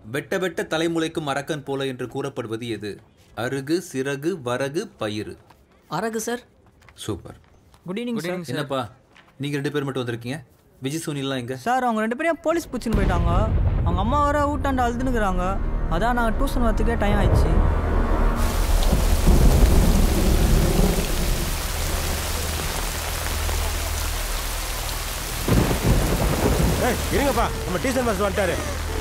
வெட்ட வெட்ட தலைமுளைக்கும் அரக்கன் போல என்று கூறப்படுவது எது அருகு சிறகு வரகு பயிறு அரகு sir super good evening sir என்னப்பா நீங்க ரெண்டு பேர் மட்டும் வந்திருக்கீங்க விஜய் சுனில்லாம் எங்க சார் அவங்க ரெண்டு பேரையும் போலீஸ் பிடிச்சின்னு போயிட்டாங்க அவங்க அம்மா வர ஊட்டாண்டு அழுதுனுக்குறாங்க அதான் நாங்கள் டியூஷன் வரத்துக்கே டைம் ஆயிடுச்சு ஏய் இருங்கப்பா நம்ம டீசன் மாஸ்டர் வந்துட்டாரு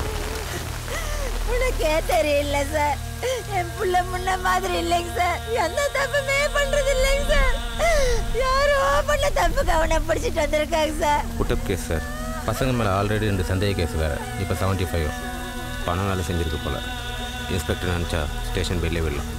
உனக்கே தெரியல சார் என் புள்ள முன்ன மாதிரி இல்லைங்க சார் எந்த தப்புமே பண்றது இல்லைங்க சார் யாரோ பண்ண தப்புக்கு அவனை பிடிச்சிட்டு வந்திருக்காங்க சார் புட்டப் கேஸ் சார் பசங்க மேலே ஆல்ரெடி ரெண்டு சந்தேக கேஸ் வேறு இப்போ செவன்ட்டி ஃபைவ் பணம் வேலை செஞ்சிருக்கு போல் இன்ஸ்பெக்டர் நினச்சா ஸ்டேஷன் வெளியே விடலாம்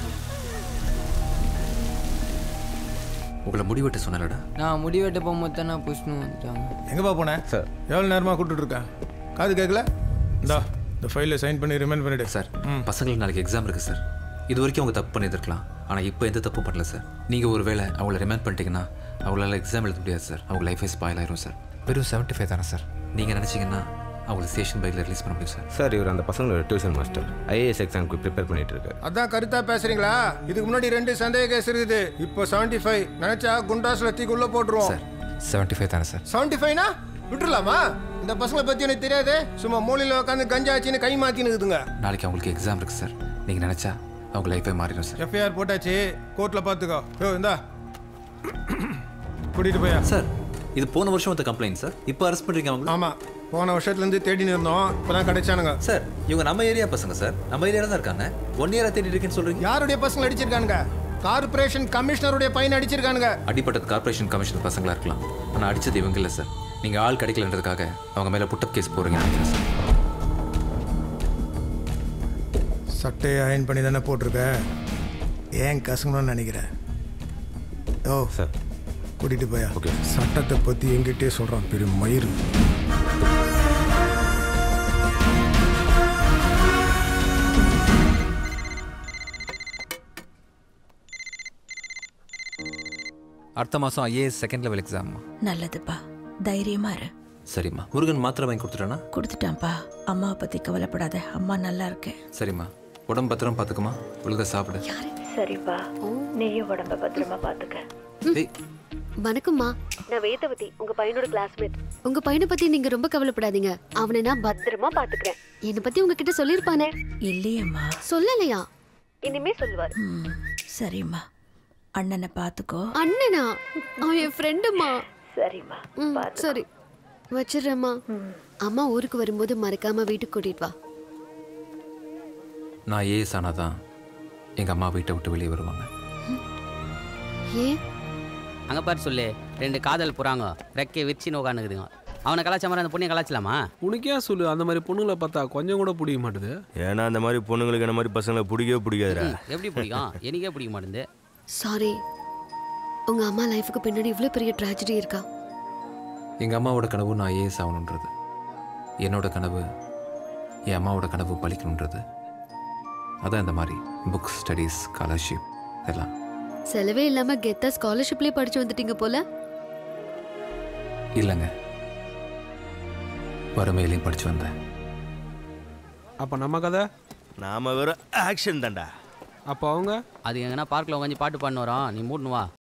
உங்களை முடிவெட்ட சொன்னலடா நான் முடி வெட்ட போகும்போது தானே புஷ்ணு வந்துட்டாங்க எங்கப்பா போனேன் சார் எவ்வளோ நேரமாக கூப்பிட்டு இருக்கேன் காது கேட்கல இந்தா இந்த ஃபைலில் சைன் பண்ணி ரிமைண்ட் பண்ணிடு சார் பசங்களுக்கு நாளைக்கு எக்ஸாம் இருக்கு சார் இது வரைக்கும் அவங்க தப்பு பண்ணியிருக்கலாம் ஆனால் இப்போ எந்த தப்பும் பண்ணல சார் நீங்கள் ஒரு வேளை அவங்கள ரிமைண்ட் பண்ணிட்டீங்கன்னா அவங்களால எக்ஸாம் எழுத முடியாது சார் அவங்க லைஃபே ஸ்பாயில் ஆயிரும் சார் வெறும் செவன்ட்டி ஃபைவ் தானே சார் நீங்கள் நினச்சிங்கன்னா அவங்களை ஸ்டேஷன் பைக்கில் ரிலீஸ் பண்ண முடியும் சார் சார் இவர் அந்த பசங்களோட டியூஷன் மாஸ்டர் ஐஏஎஸ் எக்ஸாமுக்கு ப்ரிப்பேர் பண்ணிட்டு இருக்காரு அதான் கருத்தா பேசுறீங்களா இதுக்கு முன்னாடி ரெண்டு சந்தேக கேஸ் இருக்குது இப்போ செவன்ட்டி ஃபைவ் நினைச்சா குண்டாஸ்ல தீக்கு உள்ள போட்டுருவோம் சார் செவன்ட்டி ஃபைவ் தானே சார் செவன்ட்டி ஃபைவ்னா விட்டுறலாமா இந்த பசங்களை பத்தி எனக்கு தெரியாது சும்மா மூலையில் உட்காந்து கஞ்சா ஆச்சுன்னு கை மாத்தின்னு இருக்குதுங்க நாளைக்கு அவங்களுக்கு எக்ஸாம் இருக்கு சார் நீங்கள் நினச்சா அவங்க லைஃபே மாறிடும் சார் எஃப்ஐஆர் போட்டாச்சு கோர்ட்டில் பார்த்துக்கோ யோ இந்தா கூட்டிட்டு போயா சார் இது போன வருஷம் வந்த கம்ப்ளைண்ட் சார் இப்போ அரெஸ்ட் பண்ணுறீங்க அவங்க ஆமாம் போன வருஷத்துலேருந்து தேடின்னு இருந்தோம் இப்போ தான் கிடைச்சானுங்க சார் இவங்க நம்ம ஏரியா பசங்க சார் நம்ம ஏரியாவில் தான் இருக்காங்க ஒன் இயரா தேடி இருக்கேன்னு சொல்கிறீங்க யாருடைய பசங்க அடிச்சிருக்கானுங்க கார்பரேஷன் கமிஷனருடைய பையன் அடிச்சிருக்கானுங்க அடிப்பட்டது கார்ப்பரேஷன் கமிஷன் பசங்களா இருக்கலாம் ஆனால் அடிச்சது இவங்க இல்லை சார் நீங்கள் ஆள் கிடைக்கலன்றதுக்காக அவங்க மேலே புட்டப் கேஸ் போடுறீங்கன்னு நினைக்கிறேன் சார் சட்டையை அயன் பண்ணி தானே போட்டிருக்க ஏன் கசங்கணும்னு நினைக்கிறேன் ஓ சார் கூட்டிட்டு போயா Okay. சட்டத்தை பற்றி எங்கிட்டே சொல்கிறான் பெரிய மயிறு அடுத்த மாதம் ஐஏஎஸ் செகண்ட் லெவல் எக்ஸாம் நல்லதுப்பா தைரியமா இரு சரிம்மா முருகன் மாத்திரை வாங்கி கொடுத்துட்டேன்னா கொடுத்துட்டான்ப்பா அம்மாவை பத்தி கவலைப்படாத அம்மா நல்லா இருக்கேன் சரிம்மா உடம்பு பத்திரம் பார்த்துக்குமா ஒழுங்கா சாப்பிடு சரிப்பா நீயும் உடம்ப பத்திரமா பாத்துக்க டேய் வணக்கம்மா நான் வேதவதி உங்க பையனோட கிளாஸ்மேட் உங்க பையனை பத்தி நீங்க ரொம்ப கவலைப்படாதீங்க அவனை நான் பத்திரமா பாத்துக்கிறேன் என்னை பத்தி உங்ககிட்ட சொல்லிருப்பானே இல்லையம்மா சொல்லலையா இனிமே சொல்லுவாரு ம், சரிம்மா அண்ணனை பாத்துக்கோ அண்ணனா அவன் என் ஃப்ரெண்டுமா சரிம்மா ம் சரி வச்சிடுறேம்மா அம்மா ஊருக்கு வரும்போது மறக்காம வீட்டுக்கு கூட்டிட்டு வா நான் ஏஎஸ் ஆனாதான் எங்கள் அம்மா வீட்டை விட்டு வெளியே வருவாங்க ஏன் அங்கே பாரு சொல்லு ரெண்டு காதல் புறாங்க ரெக்கை விரிச்சு உட்காந்துக்குதுங்க அவனை கலாச்ச மாதிரி அந்த பொண்ணையை கலாச்சலாமா உனக்கே சொல்லு அந்த மாதிரி பொண்ணுங்களை பார்த்தா கொஞ்சம் கூட பிடிக்க மாட்டுது ஏன்னா அந்த மாதிரி பொண்ணுங்களுக்கு இந்த மாதிரி பசங்களை பிடிக்கவே பிடிக்காதுடா எப்படி பிடிக்கும் எனக்கே பிடிக்க மாட்டேங்குது சாரி உங்க அம்மா லைஃபுக்கு பின்னாடி இவ்வளவு பெரிய ட்ராஜடி இருக்கா எங்கள் அம்மாவோட கனவு நான் ஐஏஎஸ் ஆகணுன்றது என்னோட கனவு என் அம்மாவோட கனவு பழிக்கணுன்றது அதான் இந்த மாதிரி புக்ஸ் ஸ்டடீஸ் ஸ்காலர்ஷிப் இதெல்லாம் செலவே இல்லாம கெத்தா ஸ்காலர்ஷிப்லயே படிச்சு வந்துட்டீங்க போல இல்லைங்க வறுமையிலையும் படிச்சு வந்தேன் அப்போ நம்ம கதை நாம வெறும் ஆக்ஷன் தான்டா அப்போ அவங்க அது எங்கன்னா பார்க்கில் உட்காந்து பாட்டு பாடினு வரோம் நீ மூடணும் வா